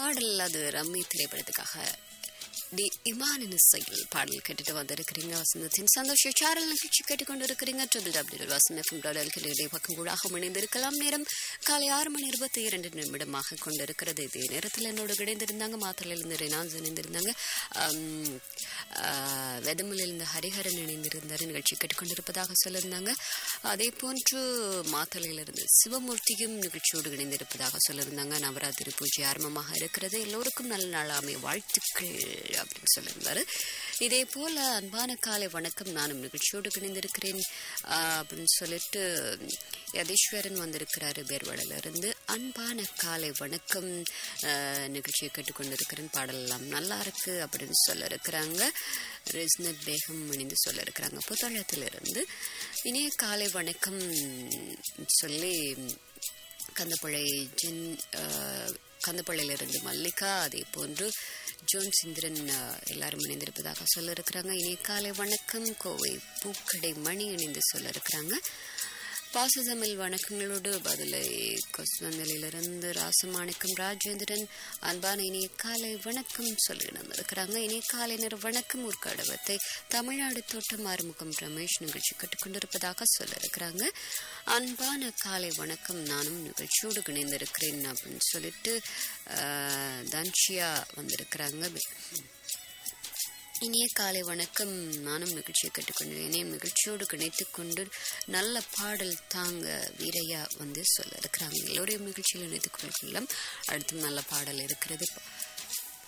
பாடல் அது ரம்மி திரைப்படத்துக்காக டி இமானின் இசையில் பாடல் கேட்டுட்டு வந்திருக்கிறீங்க வசந்தத்தின் சந்தோஷ சாரல் நிகழ்ச்சி கேட்டுக்கொண்டு இருக்கிறீங்க ட்ரிபிள் டபிள்யூ வசந்த எஃப்எம் டாடல் இதே பக்கம் கூட இணைந்திருக்கலாம் நேரம் காலை ஆறு மணி இருபத்தி இரண்டு நிமிடமாக கொண்டிருக்கிறது இதே நேரத்தில் என்னோட இணைந்திருந்தாங்க மாத்தலையிலிருந்து ரெனான்ஸ் இணைந்திருந்தாங்க ஆம், ஆ, வெதமலிலிருந்து ஹரிஹரன் இணைந்திருந்தார் நிகழ்ச்சி கேட்டுக்கொண்டிருப்பதாக சொல்லியிருந்தாங்க அதே போன்று மாத்தலையிலிருந்து சிவமூர்த்தியும் நிகழ்ச்சியோடு இணைந்திருப்பதாக சொல்லியிருந்தாங்க நவராத்திரி பூஜை ஆரம்பமாக இருக்கிறது எல்லோருக்கும் நல்ல நாளாமை வாழ்த்துக்கள் அப்படின்னு சொல்லியிருந்தாரு இதே போல அன்பான காலை வணக்கம் நானும் நிகழ்ச்சியோடு இணைந்திருக்கிறேன் ஆ, அப்படின்னு சொல்லிட்டு யதீஸ்வரன் வந்திருக்கிறாரு பேர்வடல இருந்து அன்பான காலை வணக்கம் ஆ, நிகழ்ச்சியை கேட்டுக்கொண்டிருக்கிறேன் பாடல் எல்லாம் நல்லா இருக்கு அப்படின்னு சொல்ல இருக்கிறாங்க ரிஸ்னத் பேகம் இணைந்து சொல்ல இருக்கிறாங்க புத்தளத்திலிருந்து இனிய காலை வணக்கம் சொல்லி கந்தப்பழை ஜென் கந்தப்பள்ளியிலிருந்து மல்லிகா அதே போன்று ஜோன் சிந்திரன் அஹ், எல்லாரும் இணைந்திருப்பதாக சொல்ல இருக்கிறாங்க இனி காலை வணக்கம் கோவை பூக்கடை மணி இணைந்து சொல்ல இருக்கிறாங்க பாசதமிழ் வணக்கங்களோடு பதிலை கொஸ்வந்தலிலிருந்து ராசமாணிக்கம் ராஜேந்திரன் அன்பான இனிய காலை வணக்கம் சொல்லி இருக்கிறாங்க இனிய காலை நேர வணக்கம் ஊர்காடவத்தை தமிழ்நாடு தோட்டம் ஆறுமுகம் ரமேஷ் நிகழ்ச்சி கட்டுக்கொண்டிருப்பதாக சொல்ல இருக்கிறாங்க அன்பான காலை வணக்கம் நானும் நிகழ்ச்சியோடு இணைந்திருக்கிறேன் அப்படின்னு சொல்லிட்டு அஹ், தன்ஷியா வந்திருக்கிறாங்க இனிய காலை வணக்கம் நானும் நிகழ்ச்சியை கேட்டுக்கொண்டு இணையம் நிகழ்ச்சியோடு கிடைத்து கொண்டு நல்ல பாடல் தாங்க வீரையா வந்து சொல்ல இருக்கிறாங்க எல்லோரையும் நிகழ்ச்சியில் இணைத்துக் கொள்ளலாம் அடுத்தும் நல்ல பாடல் இருக்கிறது